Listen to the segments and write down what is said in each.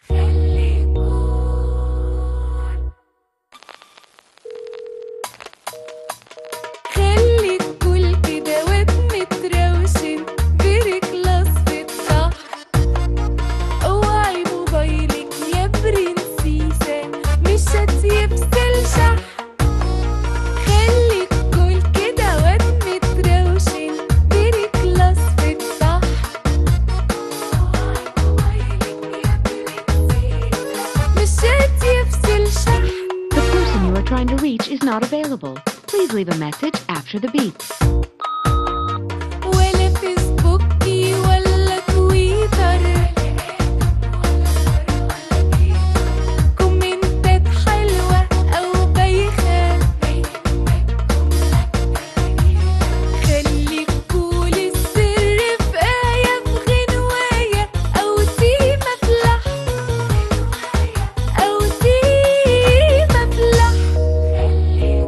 خلي الكل كده واد متروشن برك لصفة صح اوعي موبايلك يا برنسيسة مش هتيفصل شح خلي الكل كده واد متروشن برك لصفة صح اوعي موبايلك يا برنسيسة مش هتيفصل شح The person you are trying to reach is not available. Please leave a message after the beep. ولا فيسبوكي ولا تويتر كومنتات حلوة أو بايخة خلي كول السر في آية في غنواية أو تيمة فلح أو تيمة فلح خلي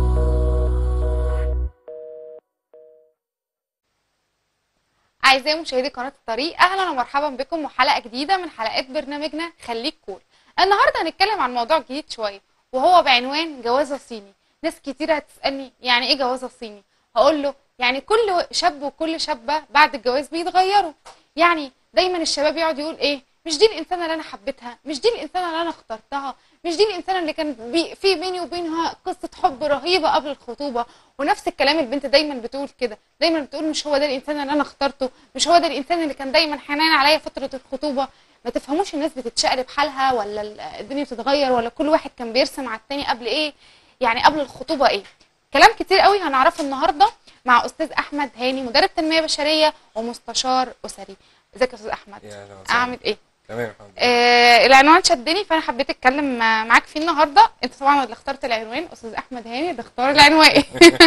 أعزائي مشاهدي قناة الطريق أهلا ومرحبا بكم وحلقة جديدة من حلقات برنامجنا خليك كول النهاردة هنتكلم عن موضوع جديد شوية وهو بعنوان جوازة صيني ناس كتير هتسألني يعني إيه جوازة صيني هقول له يعني كل شاب وكل شابة بعد الجواز بيتغيروا يعني دايما الشباب يقعد يقول إيه مش دي الإنسانة اللي أنا حبيتها مش دي الإنسانة اللي أنا اخترتها مش دي الإنسانة اللي كان بي في بيني وبينها قصة حب رهيبة قبل الخطوبة ونفس الكلام البنت دايما بتقول كده دايما بتقول مش هو ده الإنسان اللي أنا اخترته مش هو ده الإنسان اللي كان دايما حنان عليا فترة الخطوبة ما تفهموش الناس بتتشقلب حالها ولا ال- الدنيا بتتغير ولا كل واحد كان بيرسم على التاني قبل ايه يعني قبل الخطوبة ايه كلام كتير قوي هنعرفه النهارده مع استاذ احمد هاني مدرب تنميه بشريه ومستشار اسري ازيك يا استاذ احمد يا أهلا وسهلا. اعمل ايه تمام الحمد لله آه العنوان شدني فانا حبيت اتكلم آه، معاك فيه النهارده انت طبعا اللي اخترت العنوان استاذ احمد هاني اللي اختار العنوان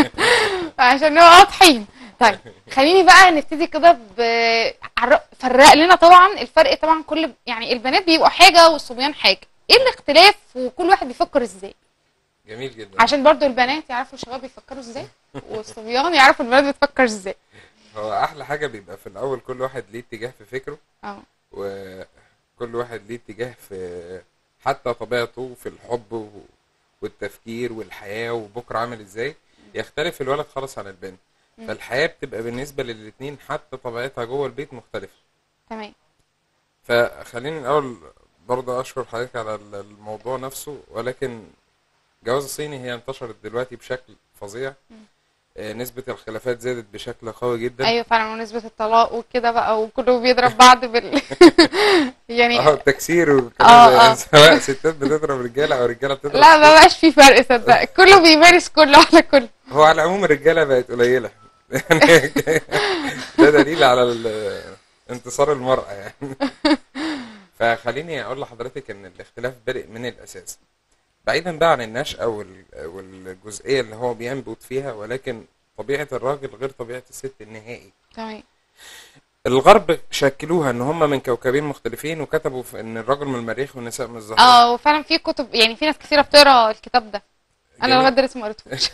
عشان نبقى واضحين طيب خليني بقى نبتدي كده ب عر- فرق لنا طبعا الفرق طبعا كل يعني البنات بيبقوا حاجه والصبيان حاجه ايه الاختلاف وكل واحد بيفكر ازاي جميل جدا عشان برضو البنات يعرفوا الشباب بيفكروا ازاي والصبيان يعرفوا البنات بتفكر ازاي هو احلى حاجه بيبقى في الاول كل واحد ليه اتجاه في فكره اه وكل واحد ليه اتجاه في حتى طبيعته في الحب و- والتفكير والحياه وبكره عامل ازاي يختلف الولد خالص عن البنت فالحياه بتبقى بالنسبه للاتنين حتى طبيعتها جوه البيت مختلفه تمام فخليني الاول برضه اشكر حضرتك على ال- الموضوع نفسه ولكن جواز الصيني هي انتشرت دلوقتي بشكل فظيع آه، نسبة الخلافات زادت بشكل قوي جدا ايوه فعلا ونسبه الطلاق وكده بقى وكله بيضرب بعض بال يعني اه التكسير آه، وكلام آه. سواء ستات بتضرب رجاله او رجاله بتضرب لا ما بقاش في فرق صدق كله بيمارس كله على كله هو على العموم الرجاله بقت قليله يعني ده دليل على ال- انتصار المرأة يعني فخليني اقول لحضرتك ان الاختلاف بادئ من الاساس بعيدا بقى عن النشأة وال- والجزئية اللي هو بينبت فيها ولكن طبيعة الراجل غير طبيعة الست النهائي تمام الغرب شكلوها ان هم من كوكبين مختلفين وكتبوا في ان الرجل من المريخ والنساء من الزهرة اه وفعلا في كتب يعني في ناس كثيره بتقرا الكتاب ده انا جميل. لغايه دلوقتي ما قريتهوش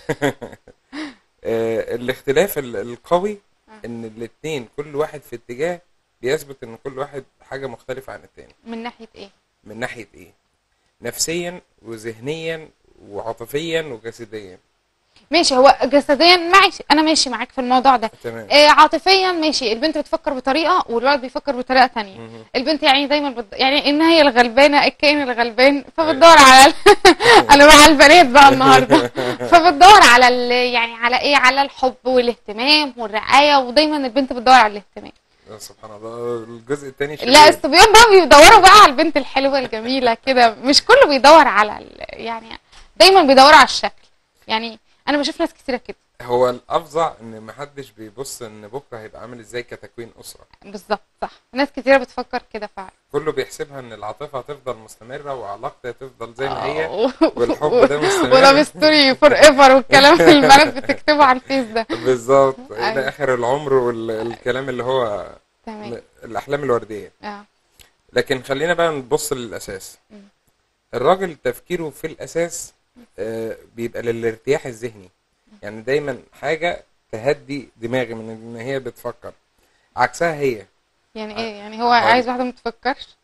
آه، الاختلاف ال- القوي ان الاتنين كل واحد في اتجاه بيثبت ان كل واحد حاجة مختلفة عن التاني من ناحيه ايه من ناحية ايه نفسيا وذهنيا وعاطفيا وجسديا ماشي هو جسديا ماشي انا ماشي معاك في الموضوع ده تمام آه عاطفيا ماشي البنت بتفكر بطريقه والولد بيفكر بطريقه تانية مهم. البنت يعني دايما بت... يعني ان هي الغلبانه الكائن الغلبان فبتدور على ال... انا مع البنات بقى النهارده فبتدور على ال... يعني على ايه على الحب والاهتمام والرعايه ودايما البنت بتدور على الاهتمام آه، سبحان الله الجزء التاني شرير. لا الصبيان بقى بيدوروا بقى على البنت الحلوه الجميله كده مش كله بيدور على ال... يعني دايما بيدوروا على الشكل يعني انا بشوف ناس كتيره كده هو الافظع ان محدش بيبص ان بكره هيبقى عامل ازاي كتكوين اسره بالظبط صح ناس كتيره بتفكر كده فعلا كله بيحسبها ان العاطفه هتفضل مستمره وعلاقتها هتفضل زي ما هي آه، والحب ده مستمر. ولا ستوري فور ايفر والكلام اللي البنات بتكتبه على الفيس ده بالظبط أيوة. الى اخر العمر والكلام اللي هو تمام الاحلام الورديه اه لكن خلينا بقى نبص للاساس مم. الراجل تفكيره في الاساس آه، بيبقى للارتياح الذهني يعني دايما حاجه تهدي دماغي من ان هي بتفكر عكسها هي يعني ايه يعني هو هقول- عايز واحده ما تفكرش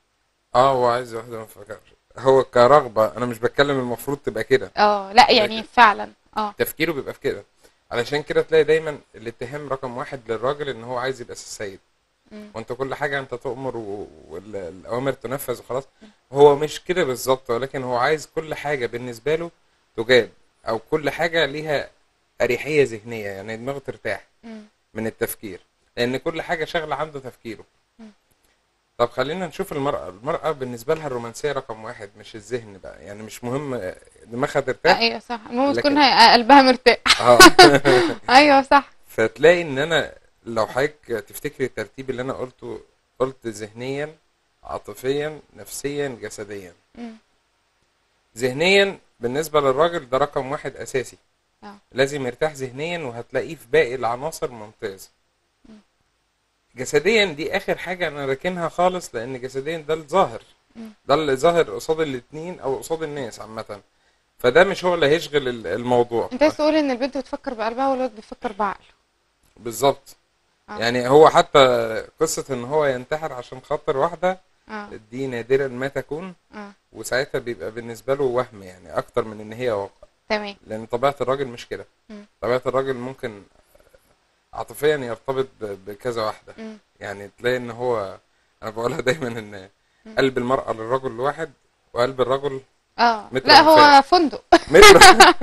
اه هو عايز واحده ما تفكرش هو كرغبه انا مش بتكلم المفروض تبقى كده اه لا يعني لكن- فعلا اه تفكيره بيبقى في كده علشان كده تلاقي دايما الاتهام رقم واحد للراجل ان هو عايز يبقى السيد مم. وانت كل حاجه انت تؤمر و- والاوامر تنفذ وخلاص هو مش كده بالظبط ولكن هو عايز كل حاجه بالنسبه له تجاب او كل حاجه ليها اريحيه ذهنيه يعني دماغه ترتاح مم. من التفكير لان كل حاجه شغله عنده تفكيره طب خلينا نشوف المرأة المرأة بالنسبة لها الرومانسية رقم واحد مش الذهن بقى يعني مش مهم دماغها ترتاح ايوه صح المهم لكن- تكون هي- قلبها مرتاح اه ايوه صح فتلاقي ان انا لو حضرتك تفتكري الترتيب اللي انا قلته قلت ذهنيا عاطفيا نفسيا جسديا مم. ذهنيا بالنسبة للراجل ده رقم واحد اساسي اه لازم يرتاح ذهنيا وهتلاقيه في باقي العناصر ممتاز جسديا دي اخر حاجة انا راكنها خالص لان جسديا ده الظاهر ده اللي ظاهر قصاد الاتنين او قصاد الناس عامة فده مش هو اللي هيشغل ال- الموضوع انت عايز تقول ان البنت بتفكر بقلبها والولد بيفكر بعقله بالظبط آه. يعني هو حتى قصة ان هو ينتحر عشان خاطر واحدة اه دي نادرا ما تكون اه وساعتها بيبقى بالنسبة له وهم يعني اكتر من ان هي واقع تمام لان طبيعة الراجل مش كده مم. طبيعة الراجل ممكن عاطفيا يرتبط ب- بكذا واحدة مم. يعني تلاقي ان هو انا بقولها دايما ان قلب المرأة للرجل واحد وقلب الرجل اه متر لا هو وفاء. فندق متر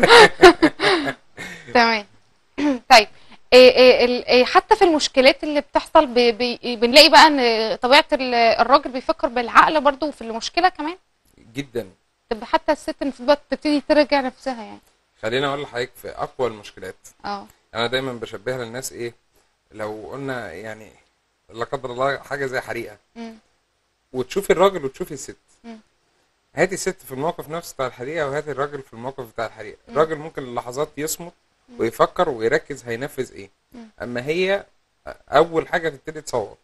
تمام طيب إيه إيه ال- إيه حتى في المشكلات اللي بتحصل ب- ب- بنلاقي بقى ان طبيعة ال- الراجل بيفكر بالعقل برضو في المشكلة كمان جدا تبقى حتى الست المفروض بقى تبتدي تراجع نفسها يعني خليني اقول لحضرتك في اقوى المشكلات اه انا دايما بشبهها للناس ايه لو قلنا يعني لا قدر الله حاجه زي حريقه مم. وتشوفي الراجل وتشوفي الست مم. هاتي الست في الموقف نفسه بتاع الحريقه وهاتي الراجل في الموقف بتاع الحريقه الراجل ممكن للحظات يصمت ويفكر ويركز هينفذ ايه اما هي اول حاجه تبتدي تصور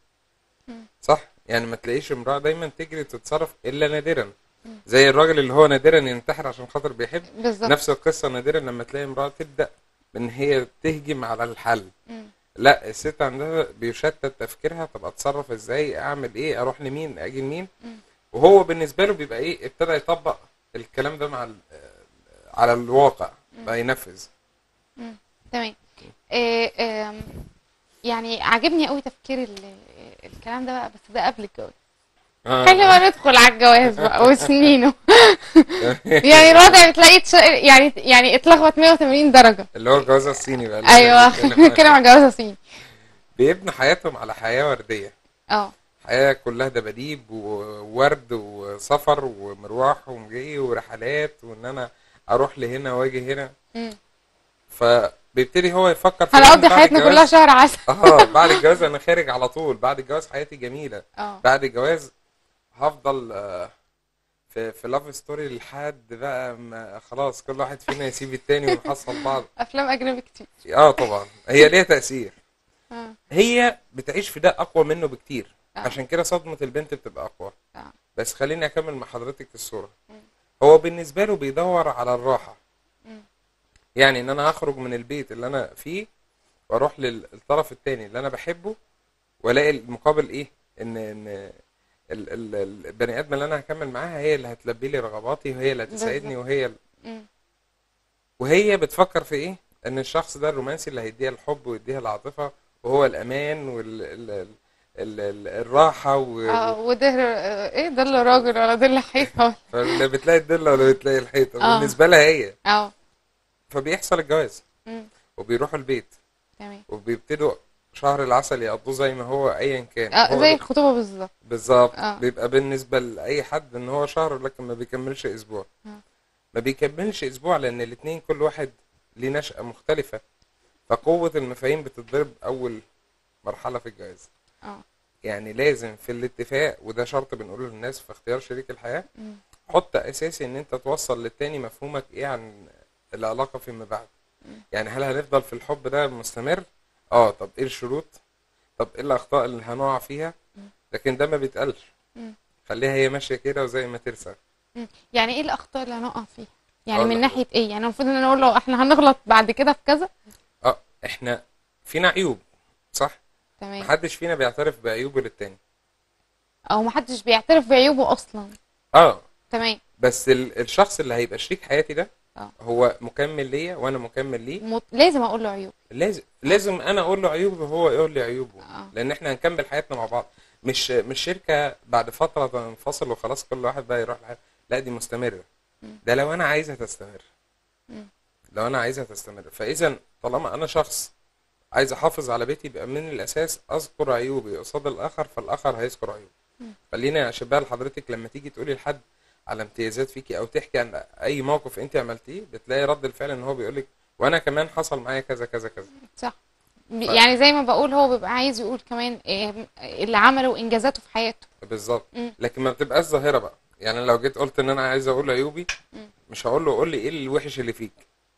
صح يعني ما تلاقيش امراه دايما تجري تتصرف الا نادرا زي الراجل اللي هو نادرا ينتحر عشان خاطر بيحب بالظبط نفس القصه نادرا لما تلاقي امراه تبدا بان هي تهجم على الحل مم. لا الست عندها بيشتت تفكيرها طب اتصرف ازاي اعمل ايه اروح لمين اجي لمين وهو بالنسبه له بيبقى ايه ابتدى يطبق الكلام ده مع ال- على الواقع بقى ينفذ تمام إيه آم، يعني عاجبني قوي تفكير ال- الكلام ده بقى بس ده قبل الجواز آه. خلينا بقى ندخل على الجواز بقى وسنينه يعني الوضع بتلاقي تش... يعني يعني اتلخبط 180 درجة اللي هو الجواز الصيني بقى اللي ايوه احنا بنتكلم بنتكلم عنه. عن جواز صيني بيبنوا حياتهم على حياه ورديه اه حياه كلها دباديب وورد وسفر ومروح ومجي ورحلات وان انا اروح لهنا واجي هنا مم. فبيبتدي هو يفكر في هنقضي بعد حياتنا الجواز- كلها شهر عسل اه بعد الجواز انا خارج على طول بعد الجواز حياتي جميله اه بعد الجواز هفضل آه، في في لاف ستوري لحد بقى ما خلاص كل واحد فينا يسيب التاني ونحصل بعض افلام اجنبي كتير اه طبعا هي ليها تأثير اه هي بتعيش في ده اقوى منه بكتير آه. عشان كده صدمة البنت بتبقى اقوى اه بس خليني اكمل مع حضرتك الصورة هو بالنسبة له بيدور على الراحة يعني ان انا هخرج من البيت اللي انا فيه واروح للطرف التاني اللي انا بحبه والاقي المقابل ايه ان ان ال- ال- البني ادم اللي انا هكمل معاها هي اللي هتلبي لي رغباتي وهي اللي هتساعدني وهي ال- مم. وهي بتفكر في ايه ان الشخص ده الرومانسي اللي هيديها الحب ويديها العاطفه وهو الامان والراحه و... اه وده آه، ايه ده اللي راجل ولا ده اللي حيطه فاللي بتلاقي الدله ولا بتلاقي الحيطه آه. بالنسبه لها هي اه فبيحصل الجواز مم. وبيروحوا البيت تمام وبيبتدوا شهر العسل يقضوه زي ما هو ايا كان اه هو زي ده- الخطوبه بالظبط بالظبط آه. بيبقى بالنسبه لاي حد ان هو شهر لكن ما بيكملش اسبوع آه. ما بيكملش اسبوع لان الاتنين كل واحد ليه نشأة مختلفة فقوة المفاهيم بتتضرب اول مرحلة في الجواز اه يعني لازم في الاتفاق وده شرط بنقوله للناس في اختيار شريك الحياة مم. حط اساسي ان انت توصل للتاني مفهومك ايه عن العلاقة فيما بعد يعني هل هنفضل في الحب ده مستمر اه طب ايه الشروط طب ايه الاخطاء اللي هنقع فيها لكن ده ما بيتقالش مم. خليها هي ماشية كده وزي ما ترسى مم. يعني ايه الاخطاء اللي هنقع فيها يعني أقول من لك. ناحيه ايه يعني المفروض ان انا اقول له احنا هنغلط بعد كده في كذا اه احنا فينا عيوب صح تمام محدش فينا بيعترف بعيوبه للتاني او محدش بيعترف بعيوبه اصلا اه تمام بس ال- الشخص اللي هيبقى شريك حياتي ده اه. هو مكمل ليا وانا مكمل ليه مط... لازم اقول له عيوب لازم لازم انا اقول له عيوبه وهو يقول لي عيوبه اه. لان احنا هنكمل حياتنا مع بعض مش مش شركه بعد فتره تنفصل وخلاص كل واحد بقى يروح لحاله لا دي مستمره ده لو انا عايزها تستمر لو انا عايزها تستمر فاذا طالما انا شخص عايز احافظ على بيتي يبقى من الاساس اذكر عيوبي قصاد الاخر فالاخر هيذكر عيوبي خلينا اشبه لحضرتك لما تيجي تقولي لحد على امتيازات فيكي او تحكي عن اي موقف انت عملتيه بتلاقي رد الفعل ان هو بيقول لك وانا كمان حصل معايا كذا كذا كذا صح يعني زي ما بقول هو بيبقى عايز يقول كمان إيه اللي عمله انجازاته في حياته بالظبط مم. لكن ما بتبقاش ظاهره بقى يعني لو جيت قلت ان انا عايز اقول عيوبي مش هقول له قول لي ايه الوحش اللي فيك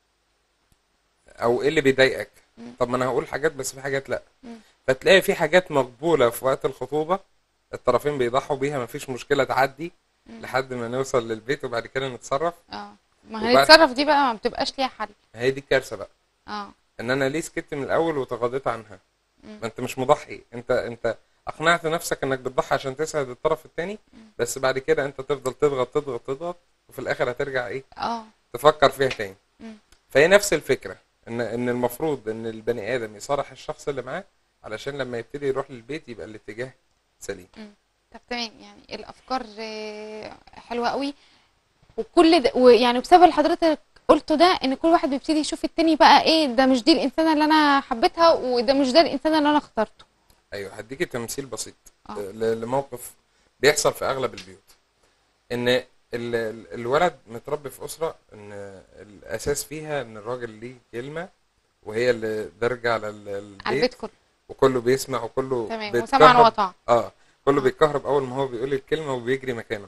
او ايه اللي بيضايقك طب ما انا هقول حاجات بس في حاجات لا فتلاقي في حاجات مقبوله في وقت الخطوبه الطرفين بيضحوا بيها مفيش مشكله تعدي لحد ما نوصل للبيت وبعد كده نتصرف اه ما وبعد- هنتصرف دي بقى ما بتبقاش ليها حل هي دي الكارثه بقى اه ان انا ليه سكت من الاول وتغاضيت عنها ما انت مش مضحي انت انت اقنعت نفسك انك بتضحي عشان تسعد الطرف التاني بس بعد كده انت تفضل تضغط تضغط تضغط وفي الاخر هترجع ايه اه تفكر فيها تاني مم. فهي نفس الفكره ان ان المفروض ان البني ادم يصارح الشخص اللي معاه علشان لما يبتدي يروح للبيت يبقى الاتجاه سليم طب تمام يعني الافكار آه، حلوه قوي وكل ده ويعني بسبب اللي حضرتك قلته ده ان كل واحد بيبتدي يشوف التاني بقى ايه ده مش دي الانسانه اللي انا حبيتها وده مش ده الانسان اللي انا اخترته ايوه هديكي تمثيل بسيط آه. ل- لموقف بيحصل في اغلب البيوت ان ال- ال- الولد متربي في اسره ان الاساس فيها ان الراجل ليه كلمه وهي اللي درجة على ال- على البيت البيت كله وكله بيسمع وكله تمام بيتكهرب. وسمعا وطاعة اه كله بيتكهرب اول ما هو بيقول الكلمه وبيجري مكانه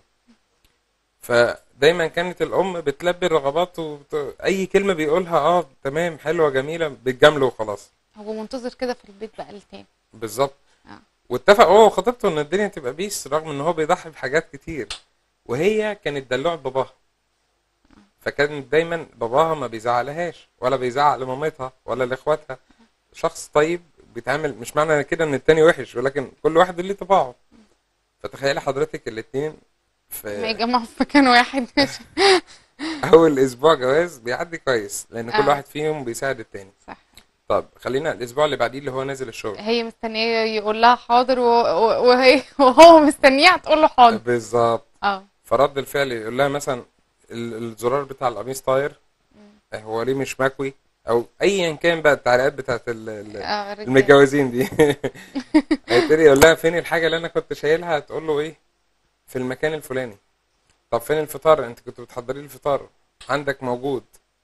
فدايما كانت الام بتلبي الرغبات وبت... اي كلمه بيقولها اه تمام حلوه جميله بتجامله وخلاص هو منتظر كده في البيت بقى التاني بالظبط آه. واتفق هو وخطيبته ان الدنيا تبقى بيس رغم ان هو بيضحي بحاجات كتير وهي كانت دلوعة باباها فكان دايما باباها ما بيزعلهاش ولا بيزعق لمامتها ولا لاخواتها شخص طيب بيتعامل مش معنى كده ان التاني وحش ولكن كل واحد ليه طباعه فتخيلي حضرتك الاتنين ما في يجمعوا في مكان واحد ماشي اول اسبوع جواز بيعدي كويس لان كل آه. واحد فيهم بيساعد التاني صح طب خلينا الاسبوع اللي بعديه اللي هو نازل الشغل هي مستنيه يقول لها حاضر و... و... وهي وهو مستنيها تقول له حاضر بالظبط اه فرد الفعل يقول لها مثلا ال- الزرار بتاع القميص طاير آه، هو ليه مش مكوي او ايا كان بقى التعليقات بتاعت ال- ال- اه الرجالة. المتجوزين دي هيبتدي يقول لها فين الحاجه اللي انا كنت شايلها تقول له ايه في المكان الفلاني طب فين الفطار انت كنت بتحضري لي الفطار عندك موجود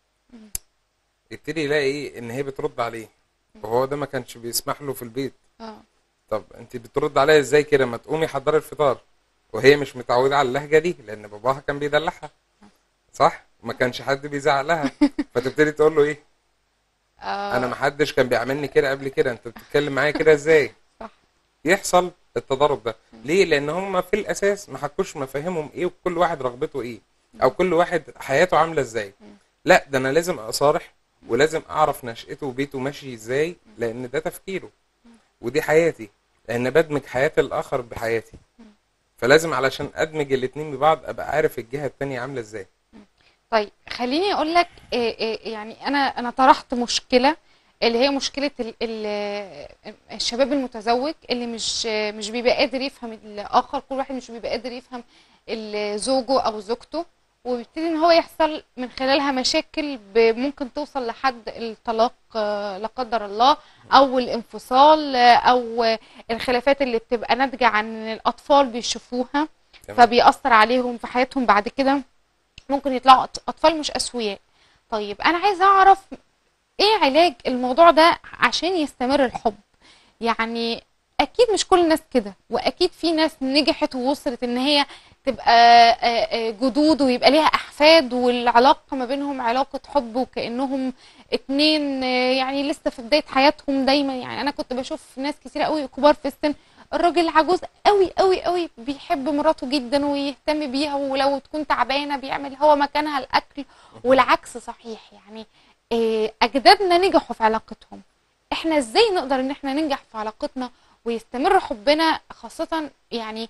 يبتدي يلاقي ايه ان هي بترد عليه وهو ده ما كانش بيسمح له في البيت اه طب انت بترد عليا ازاي كده ما تقومي حضري الفطار وهي مش متعوده على اللهجه دي لان باباها كان بيدلعها صح ما كانش حد بيزعق لها فتبتدي تقول له ايه اه انا ما حدش كان بيعاملني كده قبل كده انت بتتكلم معايا كده ازاي صح يحصل التضارب ده ليه لان هم في الاساس ما حكوش مفاهيمهم ايه وكل واحد رغبته ايه او كل واحد حياته عامله ازاي لا ده انا لازم اصارح ولازم اعرف نشأته وبيته ماشي ازاي لان ده تفكيره ودي حياتي لان بدمج حياة الاخر بحياتي فلازم علشان ادمج الاتنين ببعض ابقى عارف الجهة التانية عاملة ازاي طيب خليني اقول لك إيه إيه يعني انا انا طرحت مشكله اللي هي مشكله ال ال الشباب المتزوج اللي مش مش بيبقى قادر يفهم الاخر كل واحد مش بيبقى قادر يفهم ال- زوجه او زوجته وبيبتدي ان هو يحصل من خلالها مشاكل ب- ممكن توصل لحد الطلاق آه، لا قدر الله او الانفصال آه، او الخلافات اللي بتبقى ناتجه عن الاطفال بيشوفوها تمام. فبيأثر عليهم في حياتهم بعد كده ممكن يطلعوا أط- اطفال مش اسوياء طيب انا عايزه اعرف ايه علاج الموضوع ده عشان يستمر الحب يعني اكيد مش كل الناس كده واكيد في ناس نجحت ووصلت ان هي تبقى آه، آه، جدود ويبقى ليها احفاد والعلاقه ما بينهم علاقه حب وكانهم اتنين آه، يعني لسه في بدايه حياتهم دايما يعني انا كنت بشوف ناس كتير قوي كبار في السن الراجل عجوز قوي قوي قوي بيحب مراته جدا ويهتم بيها ولو تكون تعبانه بيعمل هو مكانها الاكل والعكس صحيح يعني آه، اجدادنا نجحوا في علاقتهم احنا ازاي نقدر ان احنا ننجح في علاقتنا ويستمر حبنا خاصة يعني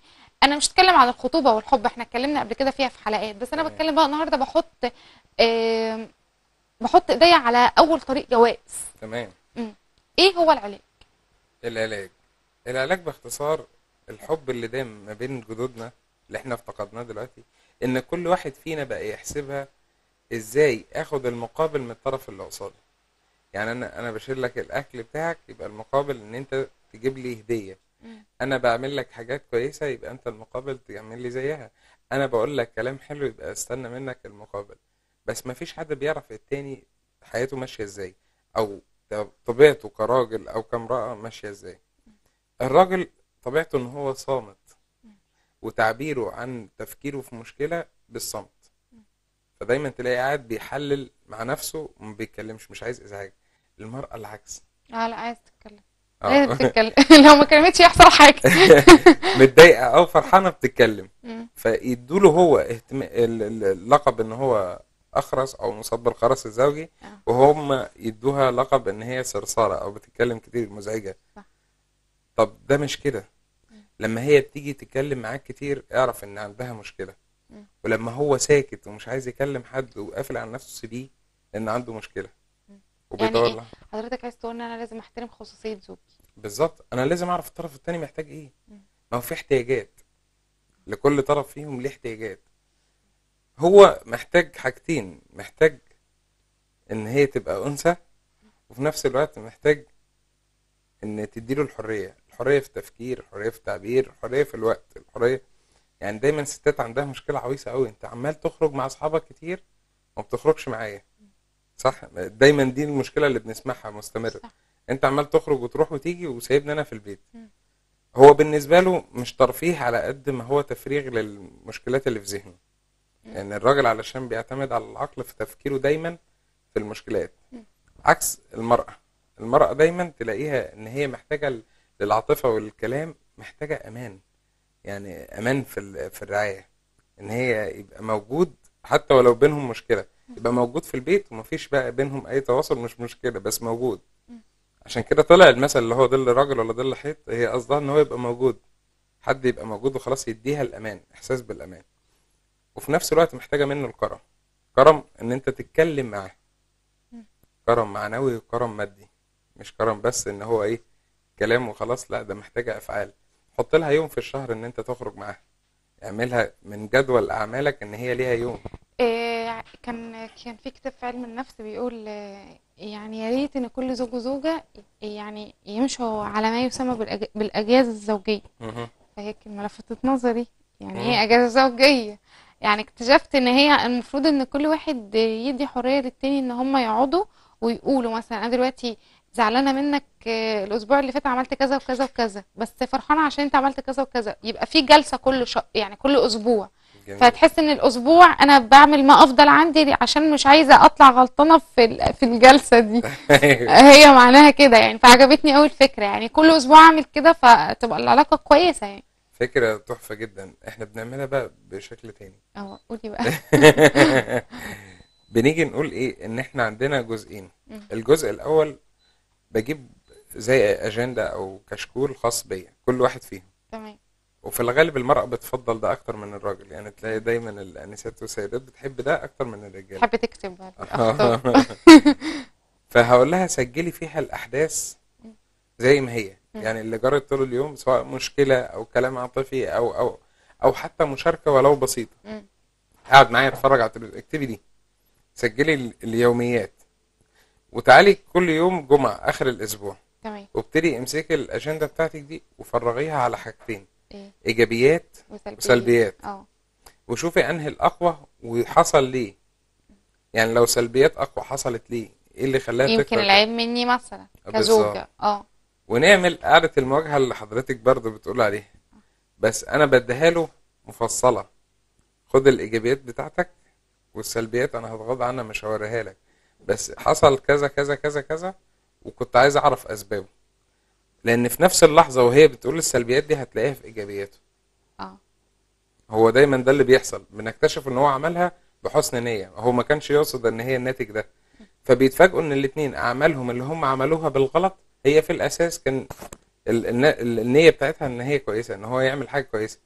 انا مش بتكلم عن الخطوبه والحب احنا اتكلمنا قبل كده فيها في حلقات بس انا تمام. بتكلم بقى النهارده بحط آم، بحط ايديا على اول طريق جواز تمام ايه هو العلاج العلاج العلاج باختصار الحب اللي دام ما بين جدودنا اللي احنا افتقدناه دلوقتي ان كل واحد فينا بقى يحسبها ازاي اخد المقابل من الطرف اللي قصادي يعني انا انا بشيل لك الاكل بتاعك يبقى المقابل ان انت تجيب لي هديه مم. انا بعمل لك حاجات كويسه يبقى انت المقابل تعمل لي زيها انا بقول لك كلام حلو يبقى استنى منك المقابل بس ما فيش حد بيعرف التاني حياته ماشيه ازاي او طبيعته كراجل او كامرأة ماشيه ازاي الراجل طبيعته ان هو صامت وتعبيره عن تفكيره في مشكله بالصمت فدايما تلاقي قاعد بيحلل مع نفسه وما بيتكلمش مش عايز ازعاج المرأة العكس اه لا عايز تتكلم آه. لازم تتكلم لو ما كلمتش يحصل حاجه متضايقه او فرحانه بتتكلم مم. فيدوله هو اهتم... ال- ال- اللقب ان هو اخرس او مصاب بالخرس الزوجي آه. وهم يدوها لقب ان هي صرصاره او بتتكلم كتير مزعجه صح. طب ده مش كده لما هي بتيجي تتكلم معاك كتير اعرف ان عندها مشكله مم. ولما هو ساكت ومش عايز يكلم حد وقافل على نفسه سيبيه لان عنده مشكله وبيدور يعني لها حضرتك عايز تقول ان انا لازم احترم خصوصيه زوجي بالظبط انا لازم اعرف الطرف التاني محتاج ايه مم. ما هو في احتياجات لكل طرف فيهم ليه احتياجات هو محتاج حاجتين محتاج ان هي تبقى انثى وفي نفس الوقت محتاج ان تديله الحريه الحريه في التفكير الحريه في التعبير الحريه في الوقت الحريه يعني دايما الستات عندها مشكله عويصه قوي انت عمال تخرج مع اصحابك كتير وما بتخرجش معايا صح دايما دي المشكله اللي بنسمعها مستمره صح. انت عمال تخرج وتروح وتيجي وسايبني انا في البيت مم. هو بالنسبه له مش ترفيه على قد ما هو تفريغ للمشكلات اللي في ذهنه يعني الراجل علشان بيعتمد على العقل في تفكيره دايما في المشكلات مم. عكس المرأة المرأة دايما تلاقيها ان هي محتاجة ل- للعاطفة والكلام محتاجة امان يعني امان في ال- في الرعاية ان هي يبقى موجود حتى ولو بينهم مشكلة يبقى موجود في البيت ومفيش بقى بينهم اي تواصل مش مشكلة بس موجود عشان كده طلع المثل اللي هو ظل راجل ولا ظل حيط هي قصدها ان هو يبقى موجود حد يبقى موجود وخلاص يديها الامان احساس بالامان وفي نفس الوقت محتاجة منه الكرم كرم ان انت تتكلم معاه كرم معنوي وكرم مادي مش كرم بس ان هو ايه كلام وخلاص لا ده محتاجة افعال حط لها يوم في الشهر ان انت تخرج معاها اعملها من جدول اعمالك ان هي ليها يوم إيه كان كان في كتاب في علم النفس بيقول آه، يعني يا ريت ان كل زوج وزوجه يعني يمشوا على ما يسمى بالأج- بالاجازه الزوجيه مهم. فهي كلمه لفتت نظري يعني مم. ايه اجازه زوجيه يعني اكتشفت ان هي المفروض ان كل واحد يدي حريه للتاني ان هم يقعدوا ويقولوا مثلا انا دلوقتي زعلانه منك آه، الاسبوع اللي فات عملت كذا وكذا وكذا بس فرحانه عشان انت عملت كذا وكذا يبقى في جلسه كل ش... يعني كل اسبوع جميل فتحس ان الاسبوع انا بعمل ما افضل عندي عشان مش عايزه اطلع غلطانه في ال- في الجلسه دي هي معناها كده يعني فعجبتني قوي الفكره يعني كل اسبوع اعمل كده فتبقى العلاقه كويسه يعني فكرة تحفة جدا احنا بنعملها بقى بشكل تاني اه قولي بقى بنيجي نقول ايه ان احنا عندنا جزئين مم. الجزء الاول بجيب زي اجندة او كشكول خاص بيا كل واحد فيهم تمام وفي الغالب المرأة بتفضل ده اكتر من الراجل يعني تلاقي دايما الانسات والسيدات بتحب ده اكتر من الرجال تحب تكتب بقى الأخطاء. فهقول لها سجلي فيها الاحداث زي ما هي يعني اللي جرت طول اليوم سواء مشكلة او كلام عاطفي او او او حتى مشاركة ولو بسيطة مم. قاعد معايا اتفرج على التلفزيون اكتبي دي سجلي ال- اليوميات وتعالي كل يوم جمعة اخر الاسبوع تمام وابتدي امسكي الاجندة بتاعتك دي وفرغيها على حاجتين ايه ايجابيات وسلبيات وسلبيات اه وشوفي انهي الاقوى وحصل ليه يعني لو سلبيات اقوى حصلت ليه ايه اللي خلاها يمكن تكتر العيب مني مثلا بالظبط. كزوجه اه ونعمل قعدة المواجهة اللي حضرتك برضو بتقول عليها بس انا بديها له مفصلة خد الايجابيات بتاعتك والسلبيات انا هتغاضى عنها مش هوريها لك بس حصل كذا كذا كذا كذا وكنت عايز اعرف اسبابه لان في نفس اللحظة وهي بتقول السلبيات دي هتلاقيها في ايجابياته اه هو دايما ده اللي بيحصل بنكتشف ان هو عملها بحسن نية هو ما كانش يقصد ان هي الناتج ده فبيتفاجئوا ان الاتنين اعمالهم اللي هم عملوها بالغلط هي في الاساس كان ال- الن- ال- النية بتاعتها ان هي كويسة ان هو يعمل حاجة كويسة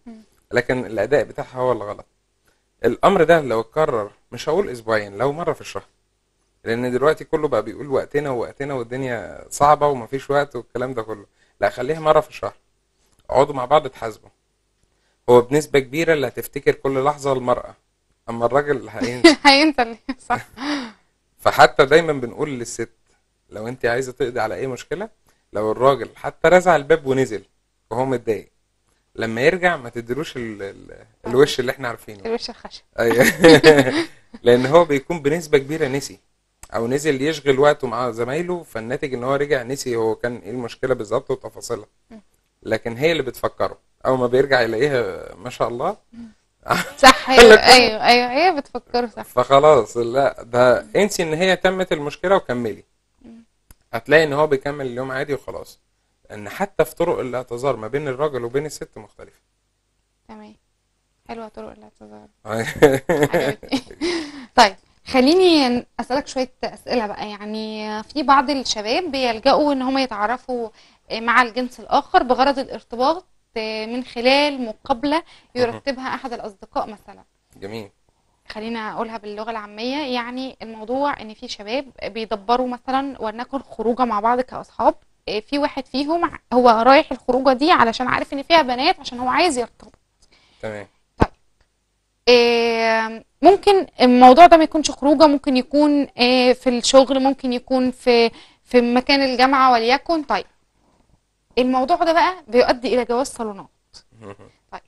لكن الاداء بتاعها هو اللي غلط الامر ده لو اتكرر مش هقول اسبوعين لو مره في الشهر لان دلوقتي كله بقى بيقول وقتنا ووقتنا والدنيا صعبه ومفيش وقت والكلام ده كله لا خليها مره في الشهر اقعدوا مع بعض اتحاسبوا هو بنسبه كبيره اللي هتفتكر كل لحظه المراه اما الراجل هينسى هينسى اللي- صح فحتى دايما بنقول للست لو انت عايزه تقضي على اي مشكله لو الراجل حتى رزع الباب ونزل وهو متضايق لما يرجع ما تديلوش ال... ال... الوش اللي احنا عارفينه الوش الخشب أيوة. لان هو بيكون بنسبه كبيره نسي او نزل يشغل وقته مع زمايله فالناتج ان هو رجع نسي هو كان ايه المشكله بالظبط وتفاصيلها لكن هي اللي بتفكره اول ما بيرجع يلاقيها ما شاء الله صح ايوه ايوه ايوه هي بتفكره صح فخلاص لا ده انسي ان هي تمت المشكله وكملي هتلاقي ان هو بيكمل اليوم عادي وخلاص ان حتى في طرق الاعتذار ما بين الراجل وبين الست مختلفه تمام حلوه طرق الاعتذار عجبتني طيب خليني اسالك شويه اسئله بقى يعني في بعض الشباب بيلجأوا ان هم يتعرفوا مع الجنس الاخر بغرض الارتباط من خلال مقابله يرتبها احد الاصدقاء مثلا جميل خلينا اقولها باللغه العاميه يعني الموضوع ان في شباب بيدبروا مثلا ولنكن خروجه مع بعض كاصحاب إيه، في واحد فيهم هو رايح الخروجه دي علشان عارف ان فيها بنات عشان هو عايز يرتبط تمام إيه، ممكن الموضوع ده ما يكونش خروجه ممكن يكون إيه، في الشغل ممكن يكون في في مكان الجامعه وليكن طيب الموضوع ده بقى بيؤدي الى جواز صالونات طيب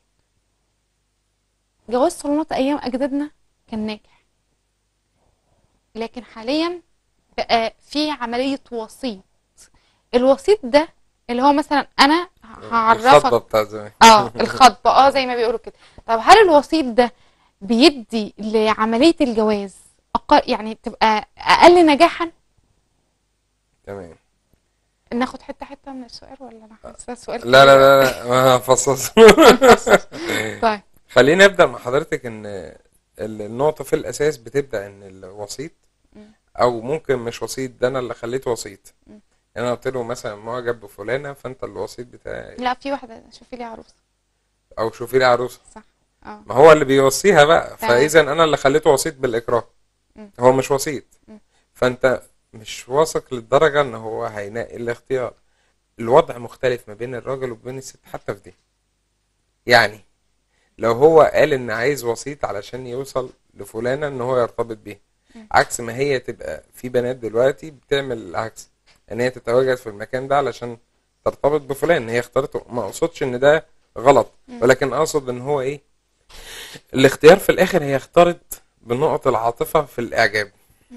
جواز صالونات ايام اجدادنا كان ناجح لكن حاليا بقى في عمليه وسيط الوسيط ده اللي هو مثلا انا هعرفك الخطبه بتاع زمان اه الخطبه اه زي ما بيقولوا كده طب هل الوسيط ده بيدي لعمليه الجواز أقل يعني تبقى اقل نجاحا تمام ناخد حته حته من السؤال ولا انا حاسه السؤال لا لا لا لا ما فصص طيب خليني ابدا مع حضرتك ان ال- النقطه في الاساس بتبدا ان الوسيط او ممكن مش وسيط ده انا اللي خليته وسيط انا قلت له مثلا معجب بفلانه فانت الوسيط بتاعي لا في واحده شوفي لي عروسه او شوفي لي عروسه صح اه ما هو اللي بيوصيها بقى تمام. فاذا انا اللي خليته وسيط بالاكراه مم. هو مش وسيط مم. فانت مش واثق للدرجه ان هو هينقي الاختيار الوضع مختلف ما بين الراجل وبين الست حتى في دي يعني لو هو قال ان عايز وسيط علشان يوصل لفلانه ان هو يرتبط بيها عكس ما هي تبقى في بنات دلوقتي بتعمل العكس ان هي تتواجد في المكان ده علشان ترتبط بفلان هي اختارته ما اقصدش ان ده غلط ولكن اقصد ان هو ايه الاختيار في الاخر هي اختارت بنقط العاطفة في الاعجاب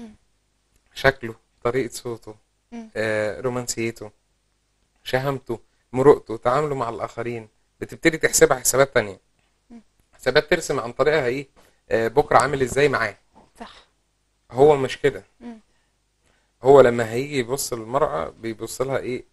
شكله طريقة صوته مم. آه، رومانسيته شهامته مرؤته تعامله مع الاخرين بتبتدي تحسبها حسابات تانية حسابات ترسم عن طريقها ايه آه، بكرة عامل ازاي معاه صح هو مش كده مم. هو لما هيجي يبص للمرأة بيبص لها ايه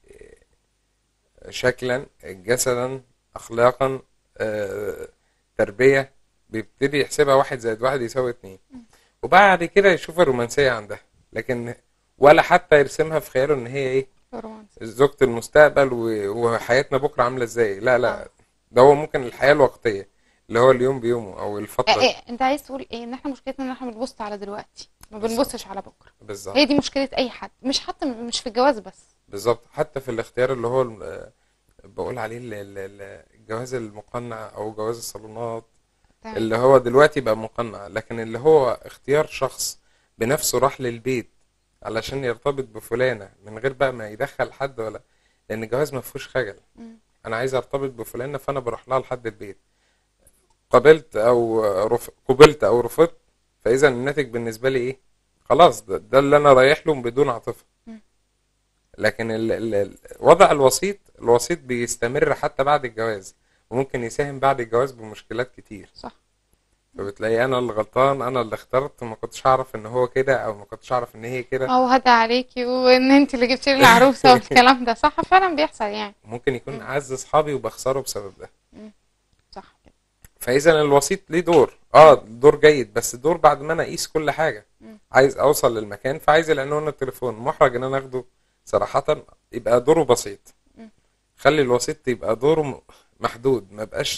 آه، شكلا جسدا اخلاقا آه، تربية بيبتدي يحسبها واحد زائد واحد يساوي اتنين وبعد كده يشوف الرومانسية عندها لكن ولا حتى يرسمها في خياله ان هي ايه رومانسي زوجة المستقبل و- وحياتنا بكرة عاملة ازاي لا لا ده هو ممكن الحياة الوقتية اللي هو اليوم بيومه او إيه الفترة إيه انت عايز تقول ايه ان احنا مشكلتنا ان احنا بنبص على دلوقتي ما بنبصش على بكره بالظبط هي دي مشكله اي حد مش حتى مش في الجواز بس بالظبط حتى في الاختيار اللي هو ال- بقول عليه ال- ال- ال- الجواز المقنع او جواز الصالونات تمام اللي هو دلوقتي بقى مقنع لكن اللي هو اختيار شخص بنفسه راح للبيت علشان يرتبط بفلانة من غير بقى ما يدخل حد ولا لان الجواز ما فيهوش خجل مم. انا عايز ارتبط بفلانة فانا بروح لها لحد البيت قبلت او رف... قبلت او رفضت فاذا الناتج بالنسبة لي ايه خلاص ده, ده اللي انا رايح له بدون عاطفة مم. لكن ال... ال... ال- وضع الوسيط الوسيط بيستمر حتى بعد الجواز وممكن يساهم بعد الجواز بمشكلات كتير صح فبتلاقي انا اللي غلطان انا اللي اخترت ما كنتش اعرف ان هو كده او ما كنتش اعرف ان هي كده او هدى عليكي وان انت اللي جبتي لي العروسه والكلام ده صح فعلا بيحصل يعني ممكن يكون اعز اصحابي وبخسره بسبب ده صح كده فاذا الوسيط ليه دور اه دور جيد بس دور بعد ما انا اقيس كل حاجه عايز اوصل للمكان فعايز العنوان التليفون محرج ان انا اخده صراحه يبقى دوره بسيط خلي الوسيط يبقى دوره م- محدود ما بقاش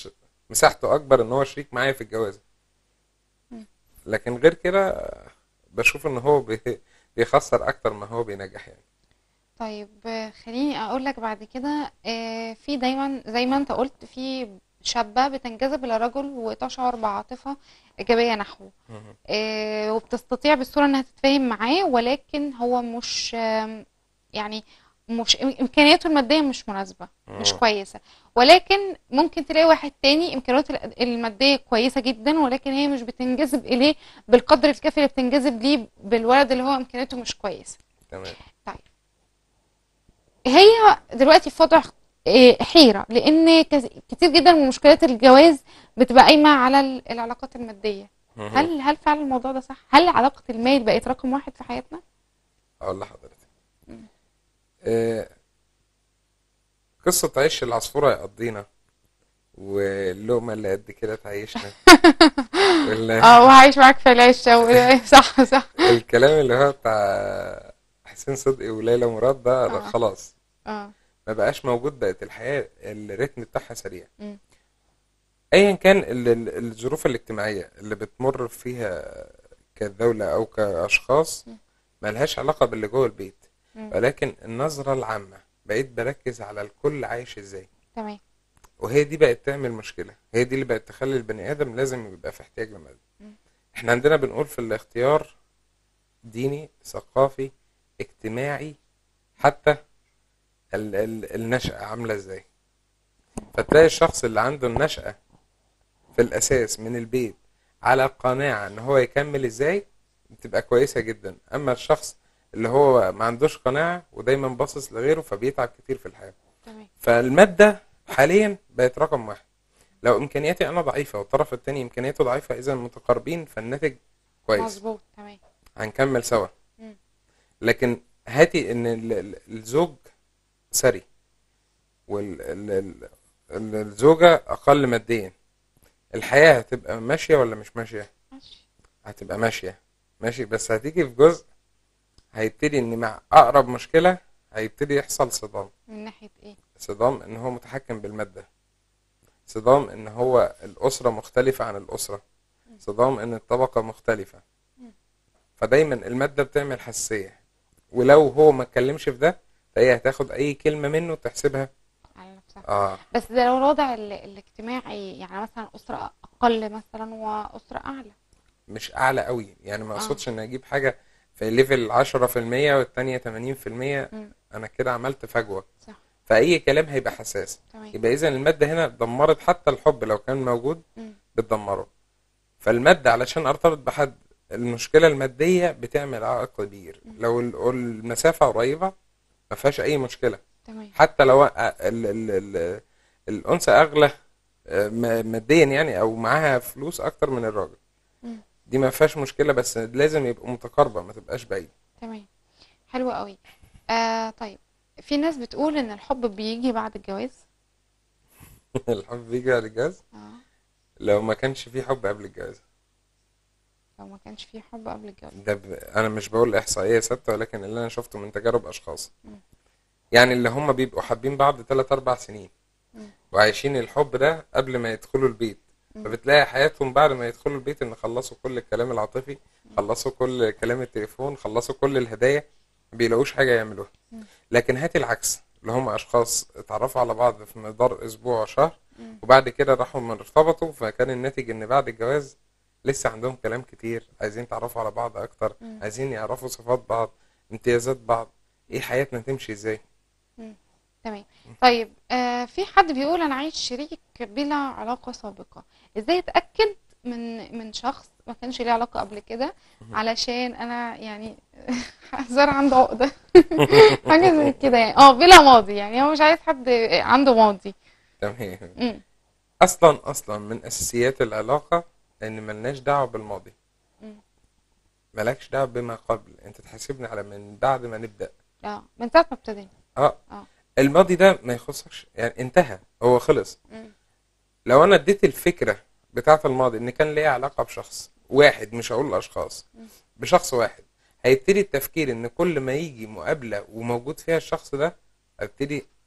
مساحته اكبر ان هو شريك معايا في الجواز لكن غير كده بشوف ان هو بي- بيخسر اكتر ما هو بينجح يعني طيب آه، خليني اقول لك بعد كده آه، في دايما زي ما انت قلت في شابة بتنجذب لرجل وتشعر بعاطفة إيجابية نحوه مهم. آه، وبتستطيع بالصورة انها تتفاهم معاه ولكن هو مش آم، يعني مش امكانياته المادية مش مناسبة مش مم. كويسة ولكن ممكن تلاقي واحد تاني امكانياته المادية كويسة جدا ولكن هي مش بتنجذب اليه بالقدر الكافي اللي بتنجذب ليه بالولد اللي هو امكانياته مش كويسة تمام طيب هي دلوقتي في وضع إيه، حيرة لأن كز- كتير جدا من مشكلات الجواز بتبقى قايمة على ال- العلاقات المادية مهم. هل هل فعلا الموضوع ده صح؟ هل علاقة المال بقت رقم واحد في حياتنا؟ اقول لحضرتك آه، قصة عيش العصفورة يقضينا واللقمة اللي قد كده تعيشنا وال- اه وعايش معاك في العشة و- صح صح الكلام اللي هو بتاع حسين صدقي وليلى مراد ده آه. خلاص اه ما بقاش موجود بقت الحياة الريتم بتاعها سريع مم. ايا كان ال- ال- الظروف الاجتماعية اللي بتمر فيها كدولة او كاشخاص ملهاش علاقة باللي جوه البيت مم. ولكن النظرة العامة بقيت بركز على الكل عايش ازاي تمام وهي دي بقت تعمل مشكلة هي دي اللي بقت تخلي البني آدم لازم يبقى في احتياج لمال احنا عندنا بنقول في الاختيار ديني ثقافي اجتماعي حتى ال ال النشأة عاملة ازاي فتلاقي الشخص اللي عنده النشأة في الأساس من البيت على قناعة ان هو يكمل ازاي بتبقى كويسة جدا اما الشخص اللي هو ما عندوش قناعة ودايما باصص لغيره فبيتعب كتير في الحياة تمام فالمادة حاليا بقت رقم واحد لو امكانياتي انا ضعيفة والطرف التاني امكانياته ضعيفة اذا متقاربين فالناتج كويس مظبوط تمام هنكمل سوا مم. لكن هاتي ان ال- ال- الزوج ثري والزوجة اقل ماديا الحياة هتبقى ماشية ولا مش ماشية ماشي هتبقى ماشية ماشي بس هتيجي في جزء هيبتدي ان مع اقرب مشكلة هيبتدي يحصل صدام من ناحية ايه؟ صدام ان هو متحكم بالمادة صدام ان هو الاسرة مختلفة عن الاسرة صدام ان الطبقة مختلفة فدايما المادة بتعمل حساسية ولو هو ما اتكلمش في ده فهي هتاخد اي كلمة منه تحسبها على نفسها اه بس ده لو الوضع ال- الاجتماعي يعني مثلا أسرة أقل مثلا وأسرة أعلى مش اعلى قوي يعني ما آه. اقصدش ان اجيب حاجة في ليفل 10% والتانية 80% مم. انا كده عملت فجوة صح فاي كلام هيبقى حساس تمام يبقى اذا المادة هنا دمرت حتى الحب لو كان موجود مم. بتدمره فالمادة علشان ارتبط بحد المشكلة المادية بتعمل عائق كبير لو ال- المسافة قريبة ما فيهاش اي مشكلة تمام حتى لو ال ال ال الانثى اغلى آه، م- ماديا يعني او معاها فلوس اكتر من الراجل مم. دي ما فيهاش مشكلة بس لازم يبقوا متقاربة ما تبقاش بعيد تمام حلو قوي آه طيب في ناس بتقول ان الحب بيجي بعد الجواز الحب بيجي على الجواز اه لو ما كانش في حب قبل الجواز لو ما كانش في حب قبل الجواز ده ب... انا مش بقول احصائيه ثابته ولكن اللي انا شفته من تجارب اشخاص يعني اللي هم بيبقوا حابين بعض 3 4 سنين وعايشين الحب ده قبل ما يدخلوا البيت فبتلاقي حياتهم بعد ما يدخلوا البيت ان خلصوا كل الكلام العاطفي خلصوا كل كلام التليفون خلصوا كل الهدايا ما بيلاقوش حاجه يعملوها لكن هات العكس اللي هم اشخاص اتعرفوا على بعض في مدار اسبوع شهر وبعد كده راحوا من ارتبطوا فكان الناتج ان بعد الجواز لسه عندهم كلام كتير عايزين يتعرفوا على بعض اكتر عايزين يعرفوا صفات بعض امتيازات بعض ايه حياتنا تمشي ازاي تمام طيب آه في حد بيقول انا عايز شريك بلا علاقة سابقة ازاي اتأكد من من شخص ما كانش ليه علاقة قبل كده علشان انا يعني زار عنده عقدة حاجة زي كده يعني اه بلا ماضي يعني هو مش عايز حد عنده ماضي تمام مم. اصلا اصلا من اساسيات العلاقه ان ملناش دعوه بالماضي مم. مالكش دعوه بما قبل انت تحاسبني على من بعد ما نبدا اه من ساعة ما ابتدينا اه اه الماضي ده ما يخصكش يعني انتهى هو خلص مم. لو انا اديت الفكره بتاعه الماضي ان كان ليا علاقه بشخص واحد مش هقول اشخاص بشخص واحد هيبتدي التفكير ان كل ما يجي مقابله وموجود فيها الشخص ده ابتدي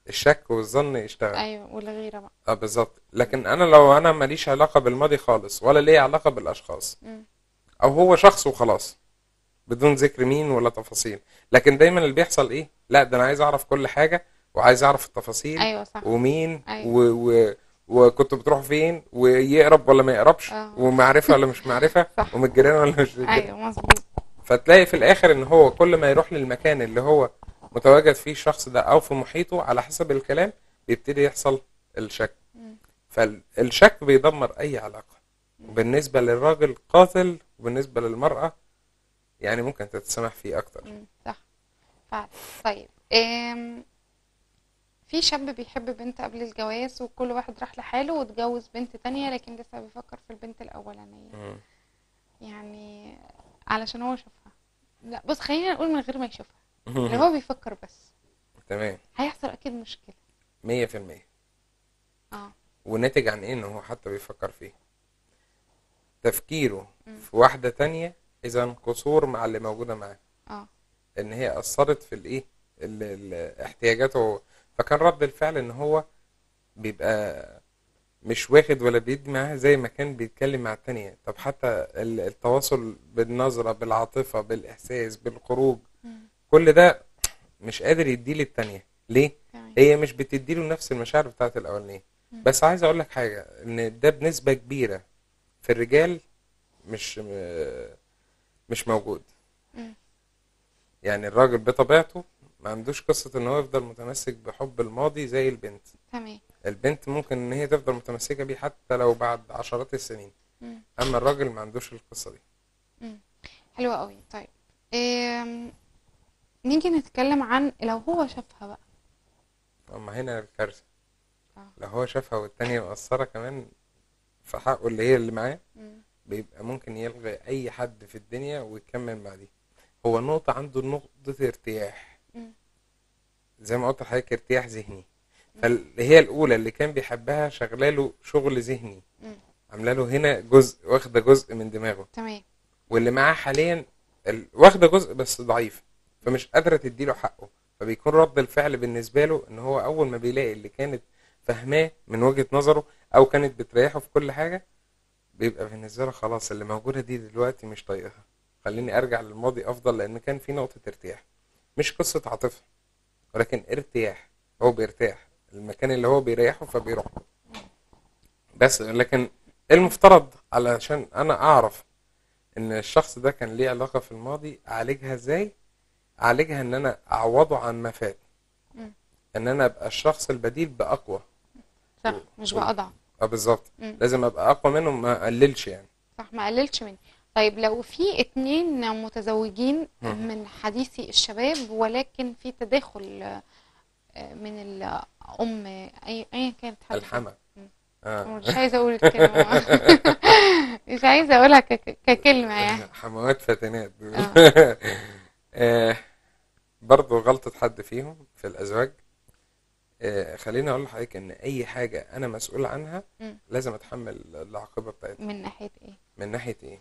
الشك والظن يشتغل ايوه والغيره بقى اه بالظبط لكن انا لو انا ماليش علاقه بالماضي خالص ولا ليا علاقه بالاشخاص مم. او هو شخص وخلاص بدون ذكر مين ولا تفاصيل لكن دايما اللي بيحصل ايه لا ده انا عايز اعرف كل حاجه وعايز اعرف التفاصيل ايوه صح ومين أيوة. و... و... وكنت بتروح فين ويقرب ولا ما يقربش آه. ومعرفه ولا مش معرفه صح. ومن الجيران ولا مش من الجيران ايوه مظبوط فتلاقي في الاخر ان هو كل ما يروح للمكان اللي هو متواجد فيه الشخص ده او في محيطه على حسب الكلام بيبتدي يحصل الشك فالشك بيدمر اي علاقة وبالنسبة للراجل قاتل وبالنسبة للمرأة يعني ممكن تتسامح فيه اكتر مم. صح فعلا طيب أم... في شاب بيحب بنت قبل الجواز وكل واحد راح لحاله واتجوز بنت تانية لكن لسه بيفكر في البنت الأولانية مم. يعني علشان هو شافها لا بص خلينا نقول من غير ما يشوفها اللي هو بيفكر بس تمام هيحصل أكيد مشكلة مية في المية اه وناتج عن ايه ان هو حتى بيفكر فيه تفكيره في واحدة تانية اذا قصور مع اللي موجودة معاه اه ان هي اثرت في الايه ال- ال- احتياجاته هو فكان رد الفعل ان هو بيبقى مش واخد ولا بيدي معاها زي ما كان بيتكلم مع التانية طب حتى ال- التواصل بالنظرة بالعاطفة بالإحساس بالخروج مم. كل ده مش قادر يديه للتانية ليه؟ تمام هي مش بتديله نفس المشاعر بتاعت الأولانية بس عايز أقول لك حاجة إن ده بنسبة كبيرة في الرجال مش م- مش موجود مم. يعني الراجل بطبيعته ما عندوش قصة إن هو يفضل متمسك بحب الماضي زي البنت تمام البنت ممكن ان هي تفضل متمسكة بيه حتى لو بعد عشرات السنين مم. اما الراجل ما عندوش القصة دي مم. حلوة قوي طيب أم... نيجي نتكلم عن لو هو شافها بقى اما هنا الكارثة آه. لو هو شافها والتانية مقصرة كمان في حقه اللي هي اللي معاه مم. بيبقى ممكن يلغي اي حد في الدنيا ويكمل مع دي هو النقطة عنده نقطة ارتياح مم. زي ما قلت لحضرتك ارتياح ذهني فاللي هي الاولى اللي كان بيحبها شغلاله شغل ذهني مم. عامله له هنا جزء واخده جزء من دماغه تمام واللي معاه حاليا ال- واخده جزء بس ضعيف فمش قادره تديله حقه فبيكون رد الفعل بالنسبه له ان هو اول ما بيلاقي اللي كانت فاهماه من وجهه نظره او كانت بتريحه في كل حاجه بيبقى بالنسبه له خلاص اللي موجوده دي دلوقتي مش طايقها خليني ارجع للماضي افضل لان كان في نقطه ارتياح مش قصه عاطفه ولكن ارتياح هو بيرتاح المكان اللي هو بيريحه فبيروح بس لكن المفترض علشان انا اعرف ان الشخص ده كان ليه علاقة في الماضي اعالجها ازاي اعالجها ان انا اعوضه عن ما فات مم. ان انا ابقى الشخص البديل باقوى صح مش بقى ضعف اه بالظبط مم. لازم ابقى اقوى منه ما اقللش يعني صح ما قللش مني طيب لو في اتنين متزوجين مم. من حديثي الشباب ولكن في تداخل آه، من الأم أي أيا كانت حاجة الحما مم. اه مش عايزة أقول الكلمة مش عايزة أقولها ك- ككلمة يعني حموات فتنات آه. آه، برضو غلطة حد فيهم في الأزواج آه، خليني أقول لحضرتك إن أي حاجة أنا مسؤول عنها مم. لازم أتحمل العاقبة بتاعتها من ناحية إيه من ناحية إيه؟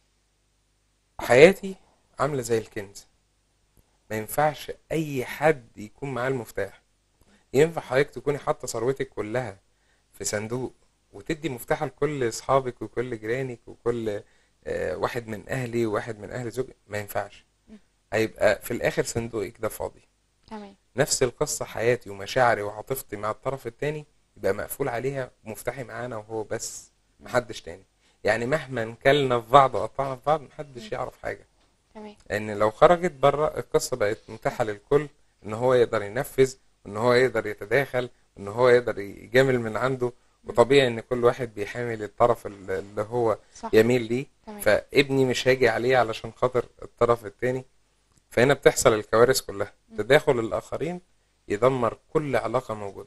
حياتي عاملة زي الكنز ما ينفعش أي حد يكون معاه المفتاح ينفع حضرتك تكوني حاطة ثروتك كلها في صندوق وتدي مفتاحها لكل أصحابك وكل جيرانك وكل آه، واحد من أهلي وواحد من أهل زوجي ما ينفعش هيبقى في الآخر صندوقك ده فاضي تمام نفس القصة حياتي ومشاعري وعاطفتي مع الطرف التاني يبقى مقفول عليها مفتاحي معانا وهو بس محدش تاني يعني مهما انكلنا في بعض وقطعنا في بعض محدش يعرف حاجة تمام لأن لو خرجت بره القصة بقت متاحة للكل إن هو يقدر ينفذ وإن هو يقدر يتداخل وإن هو يقدر يجامل من عنده وطبيعي إن كل واحد بيحامل الطرف اللي اللي هو صح يميل ليه تمام فابني مش هاجي عليه علشان خاطر الطرف التاني فهنا بتحصل الكوارث كلها تداخل الآخرين يدمر كل علاقة موجودة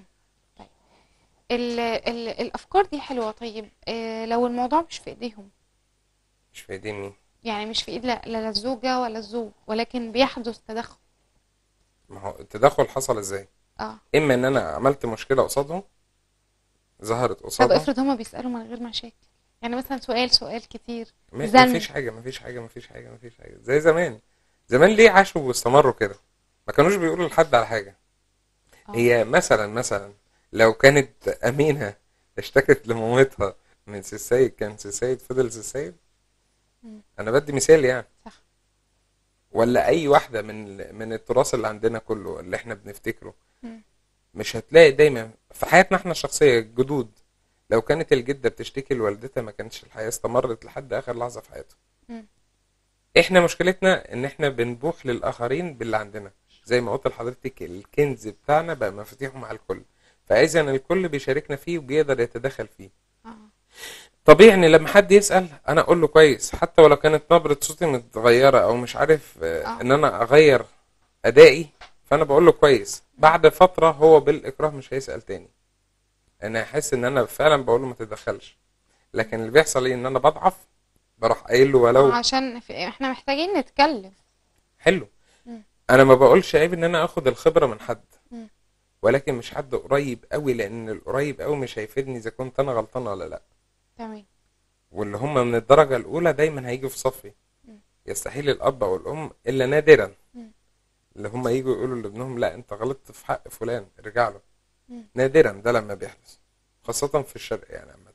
ال ال الأفكار دي حلوة طيب آه لو الموضوع مش في إيديهم مش في ايدين مين يعني مش في إيد لا لا الزوجة ولا الزوج ولكن بيحدث تدخل ما هو التدخل حصل ازاي اه اما ان انا عملت مشكلة قصادهم ظهرت طب قصادهم افرض هما بيسألوا من غير مشاكل يعني مثلا سؤال سؤال كتير ما زن. مفيش حاجة مفيش حاجة مفيش حاجة مفيش حاجة زي زمان زمان ليه عاشوا واستمروا كده ما كانوش بيقولوا لحد على حاجة آه. هي مثلا مثلا لو كانت أمينة اشتكت لمامتها من سي السيد كان سي السيد فضل سي السيد أنا بدي مثال يعني صح. ولا أي واحدة من من التراث اللي عندنا كله اللي احنا بنفتكره مم. مش هتلاقي دايما في حياتنا احنا الشخصية الجدود لو كانت الجدة بتشتكي لوالدتها ما كانتش الحياة استمرت لحد آخر لحظة في حياتها مم. احنا مشكلتنا ان احنا بنبوح للآخرين باللي عندنا زي ما قلت لحضرتك الكنز بتاعنا بقى مفاتيحه مع الكل فإذا الكل بيشاركنا فيه وبيقدر يتدخل فيه آه. طبيعي ان لما حد يسأل انا اقول له كويس حتى ولو كانت نبرة صوتي متغيرة او مش عارف آه، آه. ان انا اغير ادائي فانا بقول له كويس بعد فترة هو بالاكراه مش هيسأل تاني انا هحس ان انا فعلا بقول له ما تتدخلش لكن اللي بيحصل ايه ان انا بضعف بروح قايل له ولو عشان في... احنا محتاجين نتكلم حلو مم. انا ما بقولش عيب ان انا اخد الخبرة من حد مم. ولكن مش حد قريب قوي لان القريب قوي مش هيفيدني اذا كنت انا غلطان ولا لا تمام واللي هم من الدرجة الأولى دايما هيجوا في صفي مم. يستحيل الأب أو الأم إلا نادرا مم. اللي هم يجوا يقولوا لابنهم لا أنت غلطت في حق فلان ارجع له مم. نادرا ده لما بيحدث خاصة في الشرق يعني عامة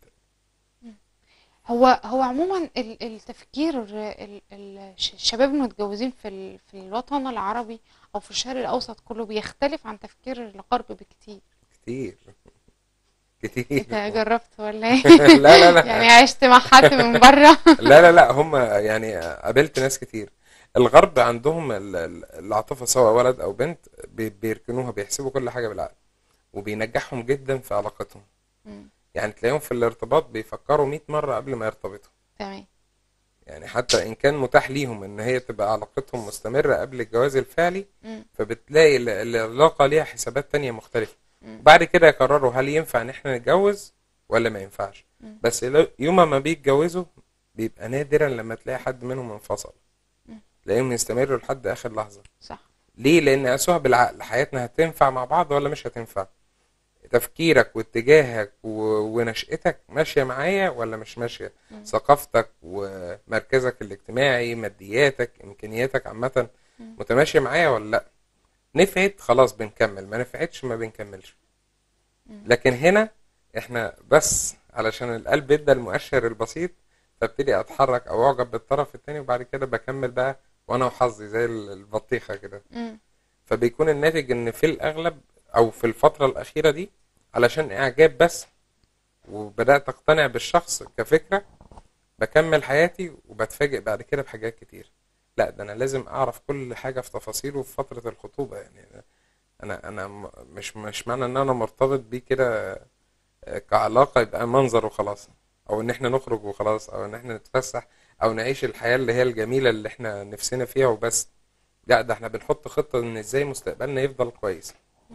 هو هو عموما ال- التفكير ال- ال- الش- الشباب المتجوزين في ال- في الوطن العربي او في الشرق الاوسط كله بيختلف عن تفكير الغرب بكتير كتير كتير انت جربت ولا ايه لا لا لا يعني عشت مع حد من بره لا لا لا هم يعني قابلت ناس كتير الغرب عندهم ال- ال- العاطفة سواء ولد أو بنت بي- بيركنوها بيحسبوا كل حاجة بالعقل وبينجحهم جدا في علاقتهم مم. يعني تلاقيهم في الارتباط بيفكروا 100 مرة قبل ما يرتبطوا تمام يعني حتى إن كان متاح ليهم إن هي تبقى علاقتهم مستمرة قبل الجواز الفعلي مم. فبتلاقي ال- العلاقة ليها حسابات تانية مختلفة مم. بعد كده يقرروا هل ينفع إن إحنا نتجوز ولا ما ينفعش مم. بس لو- يوم ما بيتجوزوا بيبقى نادرا لما تلاقي حد منهم انفصل مم. تلاقيهم يستمروا لحد آخر لحظة صح ليه؟ لأن قاسوها بالعقل حياتنا هتنفع مع بعض ولا مش هتنفع تفكيرك واتجاهك و- ونشأتك ماشية معايا ولا مش ماشية مم. ثقافتك ومركزك الاجتماعي مادياتك إمكانياتك عامة مم. متماشية معايا ولا لأ نفعت خلاص بنكمل ما نفعتش ما بنكملش مم. لكن هنا احنا بس علشان القلب ادى المؤشر البسيط فابتدي اتحرك او اعجب بالطرف التاني وبعد كده بكمل بقى وانا وحظي زي ال- البطيخة كده مم. فبيكون الناتج ان في الاغلب او في الفترة الاخيرة دي علشان اعجاب بس وبدأت اقتنع بالشخص كفكرة بكمل حياتي وبتفاجئ بعد كده بحاجات كتير لا ده انا لازم اعرف كل حاجة في تفاصيله في فترة الخطوبة يعني انا انا م- مش مش معنى ان انا مرتبط بيه كده آه، كعلاقة يبقى منظر وخلاص او ان احنا نخرج وخلاص او ان احنا نتفسح او نعيش الحياة اللي هي الجميلة اللي احنا نفسنا فيها وبس لا ده احنا بنحط خطة ان ازاي مستقبلنا يفضل كويس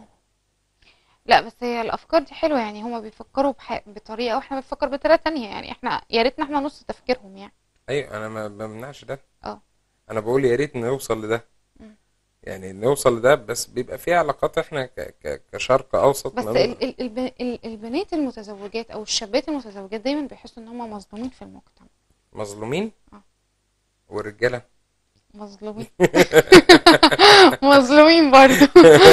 لا بس هي الافكار دي حلوه يعني هما بيفكروا بح... بطريقه واحنا بنفكر بطريقه تانية يعني احنا يا ريتنا احنا نص تفكيرهم يعني ايوه انا ما بمنعش ده اه انا بقول يا ريت نوصل لده مم. يعني نوصل لده بس بيبقى في علاقات احنا ك... ك... كشرق اوسط بس ما ال... ال... الب... ال... البنات المتزوجات او الشابات المتزوجات دايما بيحسوا ان هما مظلومين في المجتمع مظلومين اه. والرجاله مظلومين مظلومين برضو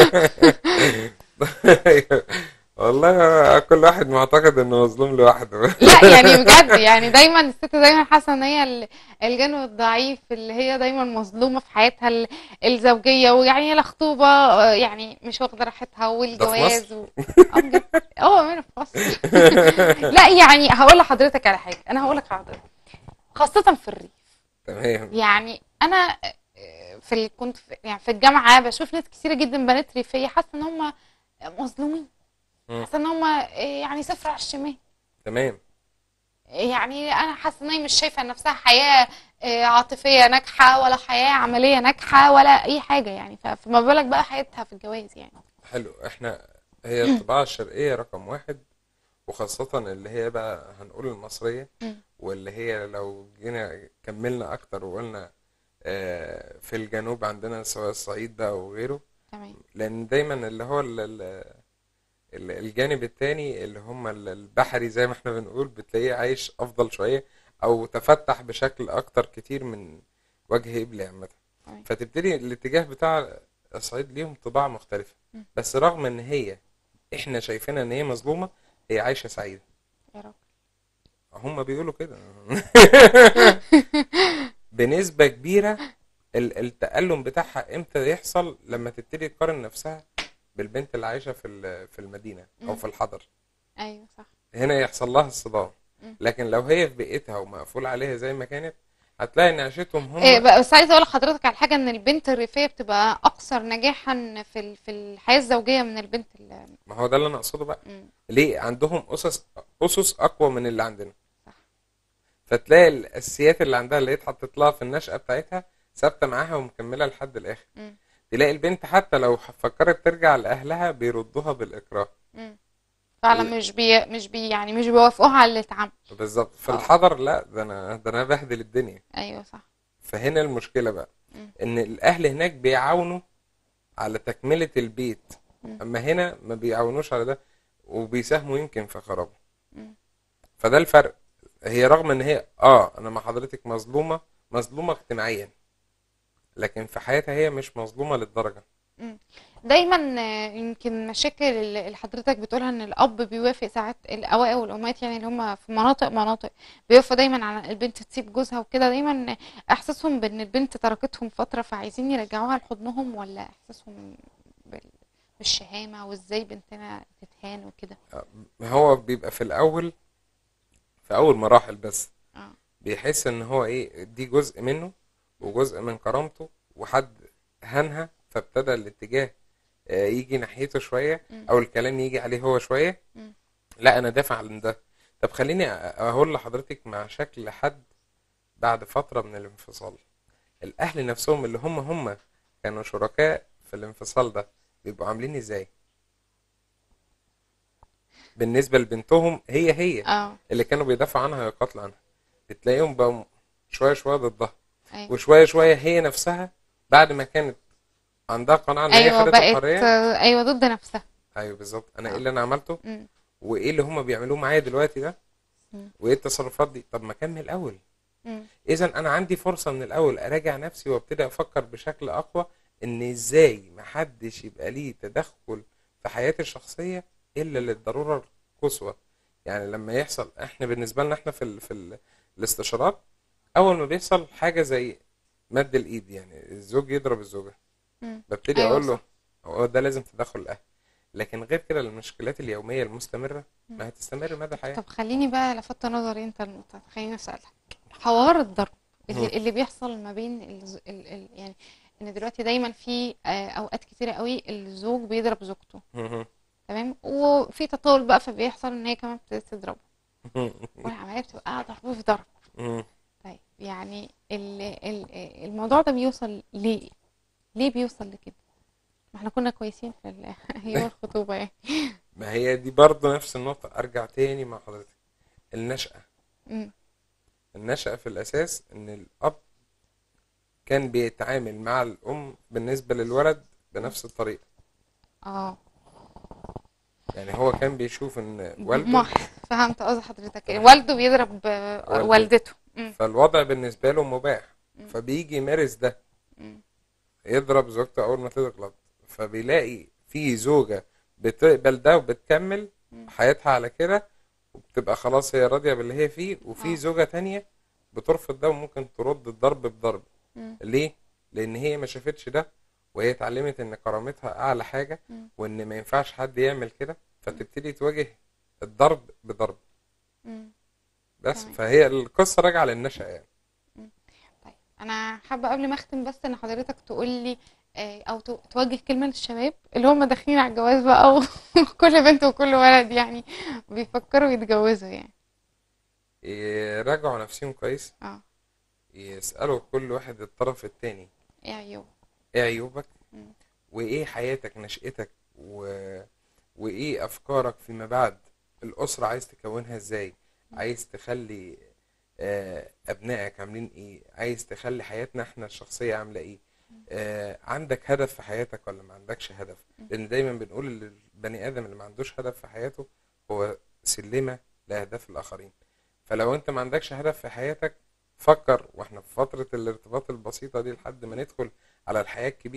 والله كل واحد معتقد انه مظلوم لوحده لا يعني بجد يعني دايما الست دايما حاسه ان هي ال- الجانب الضعيف اللي هي دايما مظلومه في حياتها ال- الزوجيه ويعني الخطوبه آه، يعني مش واخده راحتها والجواز و... اه بجد اه هنا في مصر لا يعني هقول لحضرتك على حاجه انا هقول لك على حضرتك خاصه في الريف تمام يعني انا آه، في ال... كنت في... يعني في الجامعه بشوف ناس كثيره جدا بنات ريفيه حاسه ان هم مظلومين مم. حاسه ان هم آه، يعني صفر على الشمال تمام يعني انا حاسه ان هي مش شايفه نفسها حياه آه، عاطفيه ناجحه ولا حياه عمليه ناجحه ولا اي حاجه يعني ف- فما بالك بقى حياتها في الجواز يعني حلو احنا هي الطباعة الشرقية رقم واحد وخاصة اللي هي بقى هنقول المصرية مم. واللي هي لو جينا كملنا أكتر وقلنا آه، في الجنوب عندنا سواء الصعيد بقى أو غيره تمام لأن دايما اللي هو ال- ال- ال- الجانب التاني اللي هم ال- البحري زي ما احنا بنقول بتلاقيه عايش أفضل شوية أو تفتح بشكل أكتر كتير من وجه قبلي عامة تمام. فتبتدي الاتجاه بتاع الصعيد ليهم طباع مختلفة بس رغم ان هي احنا شايفينها ان هي مظلومة هي عايشة سعيدة يا رب هم بيقولوا كده بنسبة كبيرة ال- التألم بتاعها امتى يحصل لما تبتدي تقارن نفسها بالبنت اللي عايشة في ال- في المدينة او في الحضر ايوه صح هنا يحصل لها الصدام لكن لو هي في بيئتها ومقفول عليها زي ما كانت هتلاقي ان عيشتهم هم إيه بقى بس عايزه اقول لحضرتك على حاجه ان البنت الريفيه بتبقى اكثر نجاحا في ال- في الحياه الزوجيه من البنت ال- ما هو ده اللي انا اقصده بقى مم. ليه عندهم اسس اسس اقوى من اللي عندنا صح. فتلاقي الاساسيات اللي عندها اللي اتحطت لها في النشأة بتاعتها ثابته معاها ومكمله لحد الاخر مم. تلاقي البنت حتى لو فكرت ترجع لاهلها بيردوها بالاكراه مم. فعلا مش بي مش بي يعني مش بيوافقوها على اللي اتعمل بالظبط في آه. الحضر لا ده انا ده انا بهدل الدنيا ايوه صح فهنا المشكله بقى مم. ان الاهل هناك بيعاونوا على تكمله البيت مم. اما هنا ما بيعاونوش على ده وبيساهموا يمكن في خرابه مم. فده الفرق هي رغم ان هي اه انا مع حضرتك مظلومه مظلومه اجتماعيا لكن في حياتها هي مش مظلومه للدرجه دايما آه، يمكن مشاكل اللي اللي حضرتك بتقولها ان الاب بيوافق ساعات الاباء والامهات يعني اللي هم في مناطق مناطق بيوافقوا دايما على البنت تسيب جوزها وكده دايما احساسهم بان البنت تركتهم فتره فعايزين يرجعوها لحضنهم ولا احساسهم بال- بالشهامه وازاي بنتنا تتهان وكده هو بيبقى في الاول في اول مراحل بس اه بيحس ان هو ايه دي جزء منه وجزء من كرامته وحد هنها فابتدى الاتجاه آه، يجي ناحيته شويه مم. او الكلام يجي عليه هو شويه مم. لا انا دافع عن ده طب خليني أ- اقول لحضرتك مع شكل حد بعد فتره من الانفصال الاهل نفسهم اللي هم هم كانوا شركاء في الانفصال ده بيبقوا عاملين ازاي بالنسبه لبنتهم هي هي اه اللي كانوا بيدافعوا عنها ويقاتلوا عنها بتلاقيهم بقوا شويه شويه ضدها ايوه وشويه شويه هي نفسها بعد ما كانت عندها قناعه ان هي ايوه خدت بقت الحريه آه، ايوه ضد نفسها ايوه بالظبط انا آه. ايه اللي انا عملته مم. وايه اللي هم بيعملوه معايا دلوقتي ده مم. وايه التصرفات دي طب ما اكمل الاول مم. اذا انا عندي فرصه من الاول اراجع نفسي وابتدي افكر بشكل اقوى ان ازاي محدش يبقى ليه تدخل في حياتي الشخصيه الا للضروره القصوى يعني لما يحصل احنا بالنسبه لنا احنا في ال في ال الاستشارات اول ما بيحصل حاجه زي مد الايد يعني الزوج يضرب الزوجه مم. ببتدي أيوة اقول له صح. هو ده لازم تدخل الاهل لكن غير كده المشكلات اليوميه المستمره ما هتستمر مدى الحياه طب خليني بقى لفت نظري انت النقطة خليني اسألك حوار الضرب اللي, مم. اللي بيحصل ما بين الز... ال... ال... يعني ان دلوقتي دايما في آه، اوقات كتيرة قوي الزوج بيضرب زوجته مهم. تمام وفي تطاول بقى فبيحصل ان هي كمان بتبتدي تضربه والعملية بتبقى قاعدة ضرب في ضرب مهم. طيب يعني ال... ال... الموضوع ده بيوصل ليه ليه بيوصل لكده ما احنا كنا كويسين في ال... يوم الخطوبة يعني ما هي دي برضه نفس النقطة أرجع تاني مع حضرتك النشأة مم. النشأة في الأساس إن الأب كان بيتعامل مع الأم بالنسبة للولد بنفس الطريقة اه يعني هو كان بيشوف إن ما والده فهمت قصد حضرتك تمام. والده بيضرب آه، والده. والدته مم. فالوضع بالنسبة له مباح فبيجي يمارس ده مم. يضرب زوجته أول ما تغلط فبيلاقي في زوجة بتقبل ده وبتكمل حياتها على كده وبتبقى خلاص هي راضية باللي هي فيه وفي آه. زوجة تانية بترفض ده وممكن ترد الضرب بضرب مم. ليه؟ لأن هي ما شافتش ده وهي اتعلمت إن كرامتها أعلى حاجة مم. وإن ما ينفعش حد يعمل كده فتبتدي تواجه الضرب بضرب مم. بس تمام. فهي القصة راجعة للنشأة يعني طيب انا حابه قبل ما اختم بس ان حضرتك تقول لي آه، او تو- توجه كلمه للشباب اللي هم داخلين على الجواز بقى وكل بنت وكل ولد يعني بيفكروا يتجوزوا يعني يراجعوا نفسهم كويس اه يسألوا كل واحد الطرف التاني ايه عيوب ايه عيوبك مم. وايه حياتك نشأتك و... وايه افكارك فيما بعد الاسرة عايز تكونها ازاي عايز تخلي آه، ابنائك عاملين ايه عايز تخلي حياتنا احنا الشخصية عاملة ايه آه، عندك هدف في حياتك ولا ما عندكش هدف لان دايما بنقول للبني ادم اللي ما عندوش هدف في حياته هو سلمة لاهداف الاخرين فلو انت ما عندكش هدف في حياتك فكر واحنا في فترة الارتباط البسيطة دي لحد ما ندخل على الحياة الكبيرة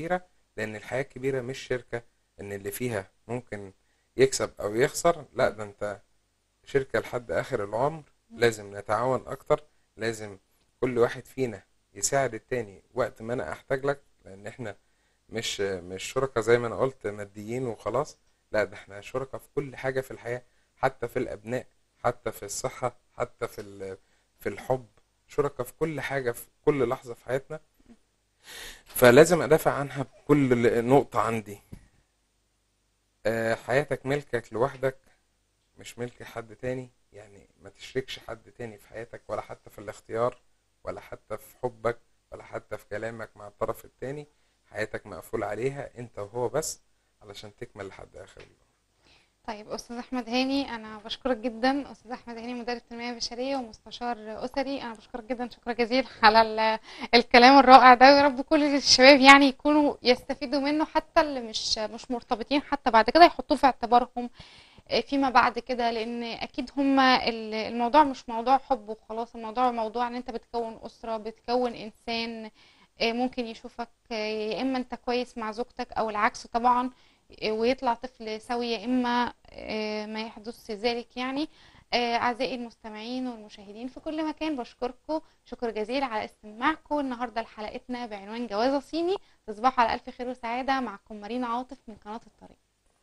لان الحياة الكبيرة مش شركة ان اللي فيها ممكن يكسب او يخسر لا ده انت شركة لحد اخر العمر لازم نتعاون اكتر لازم كل واحد فينا يساعد التاني وقت ما انا احتاج لك لان احنا مش مش شركة زي ما انا قلت ماديين وخلاص لا ده احنا شركة في كل حاجة في الحياة حتى في الابناء حتى في الصحة حتى في ال- في الحب شركة في كل حاجة في كل لحظة في حياتنا فلازم ادافع عنها بكل نقطة عندي آه، حياتك ملكك لوحدك مش ملك حد تاني يعني ما تشركش حد تاني في حياتك ولا حتى في الاختيار ولا حتى في حبك ولا حتى في كلامك مع الطرف التاني حياتك مقفول عليها انت وهو بس علشان تكمل لحد اخر اليوم طيب استاذ احمد هاني انا بشكرك جدا استاذ احمد هاني مدرب تنميه بشريه ومستشار اسري انا بشكرك جدا شكرا جزيلا على ال- الكلام الرائع ده ويا رب كل الشباب يعني يكونوا يستفيدوا منه حتى اللي مش مش مرتبطين حتى بعد كده يحطوه في اعتبارهم فيما بعد كده لان اكيد هما ال- الموضوع مش موضوع حب وخلاص الموضوع موضوع ان انت بتكون اسره بتكون انسان آه، ممكن يشوفك آه، يا اما انت كويس مع زوجتك او العكس طبعا آه، ويطلع طفل سوي يا اما آه، ما يحدث ذلك يعني آه، اعزائي المستمعين والمشاهدين في كل مكان بشكركم شكر جزيل على استماعكم النهارده لحلقتنا بعنوان جوازه صيني تصبحوا على الف خير وسعاده معكم مارينا عاطف من قناه الطريق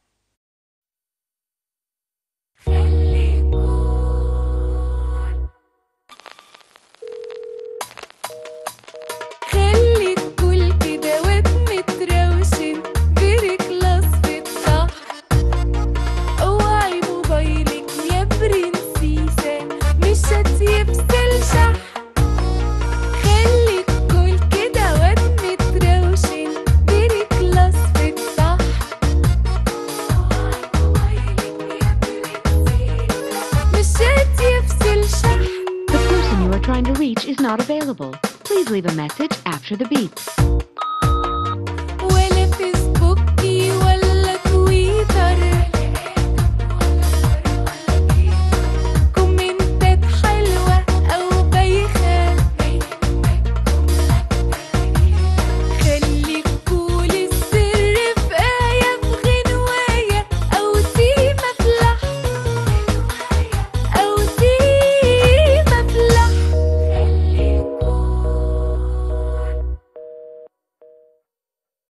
خلي الكل كده واد متروشن بركلاس في الصح اوعي موبايلك يا برنسيسة مش هتفصل شح خلي الكل كده واد متروشن بركلاس في الصح اوعي موبايلك يا برنسيسة مش هتفصل شح The person you are trying to reach is not available. Please leave a message after the beep.